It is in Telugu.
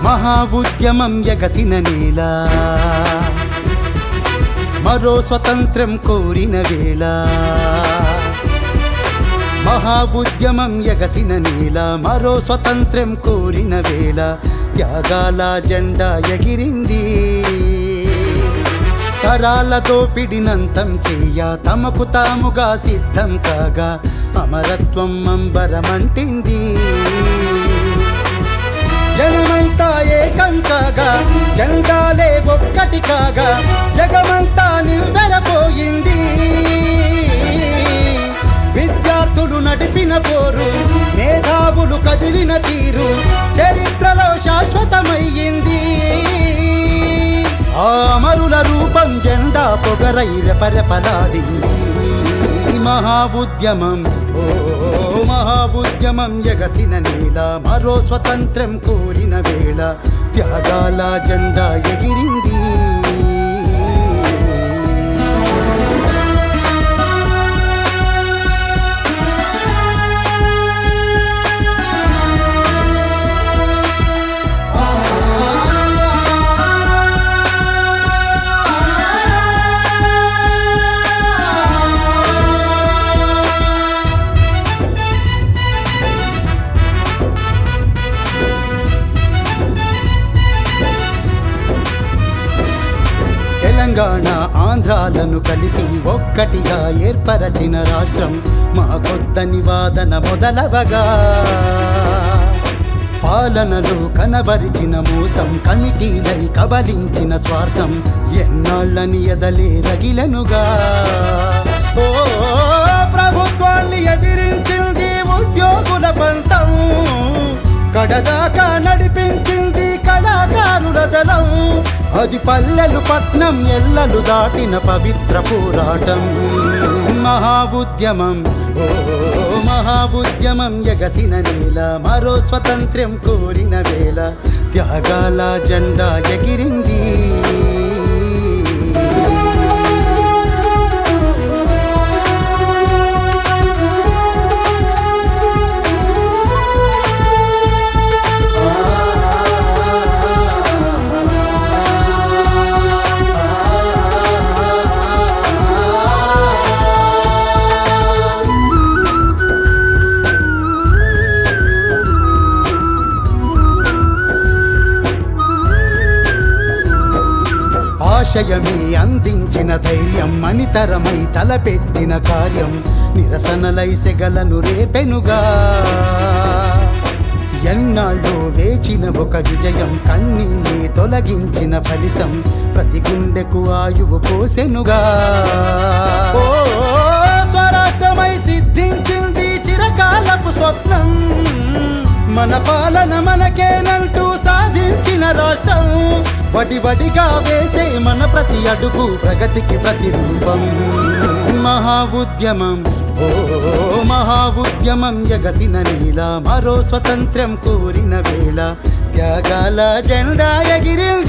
మహా ఉద్యమం ఎగసిన నేల మరో స్వతంత్రం కోరిన వేళ మహా ఉద్యమం ఎగసిన నేల మరో స్వతంత్రం కోరిన వేళ త్యాగాల జెండా ఎగిరింది తరాల దోపిడినంతం చెయ్య తమకు తాముగా సిద్ధం కాగా అమరత్వం అంబరమంటింది జనమంతా ఏకం కాగా జెండాలే ఒక్కటి కాగా జగమంతా నివ్వెరపోయింది విద్యార్థులు నడిపిన పోరు మేధావులు కదిలిన తీరు చరిత్రలో శాశ్వతమయ్యింది ఆ అమరుల రూపం జెండా పొగరై రెపరెపలాడింది మహా ఉద్యమం ఓ మహా ఉద్యమం ఎగసిన నేల మరో స్వతంత్రం కోరిన వేళ త్యాగాల జెండా ఎగిరింది తెలంగాణ ఆంధ్రాలను కలిపి ఒక్కటిగా ఏర్పరచిన రాష్ట్రం మా కొత్త నివాదన మొదలవగా పాలనలో కనబరిచిన మోసం కమిటీలై కబలించిన స్వార్థం ఎన్నాళ్ళని ఎదలే రగిలనుగా ఓ ప్రభుత్వాన్ని ఎదిరించింది ఉద్యోగుల పంతం కడదాకా నడిపించింది కళాకారుల దళం అది పల్లెలు పట్నం ఎల్లలు దాటిన పవిత్ర పోరాటం మహా ఉద్యమం ఓ మహా ఉద్యమం ఎగసిన నేల మరో స్వతంత్రం కోరిన వేళ త్యాగాల జెండా ఎగిరింది ఆశయమే అందించిన ధైర్యం మనితరమై తలపెట్టిన కార్యం నిరసనలై సెగలను రేపెనుగా ఎన్నాళ్ళు వేచిన ఒక విజయం కన్నీనే తొలగించిన ఫలితం ప్రతి గుండెకు ఆయువు పోసెనుగా ఓ స్వరాష్ట్రమై సిద్ధించింది చిరకాలపు స్వప్నం మన పాలన మనకేనంటూ సాధించిన రాష్ట్రం వడి వడిగా వేసే మన ప్రతి అడుగు ప్రగతికి ప్రతిరూపం మహా ఉద్యమం ఓ మహా ఉద్యమం ఎగసిన నీల మరో స్వతంత్రం కోరిన వేళ త్యాగాల జెండా ఎగిరింది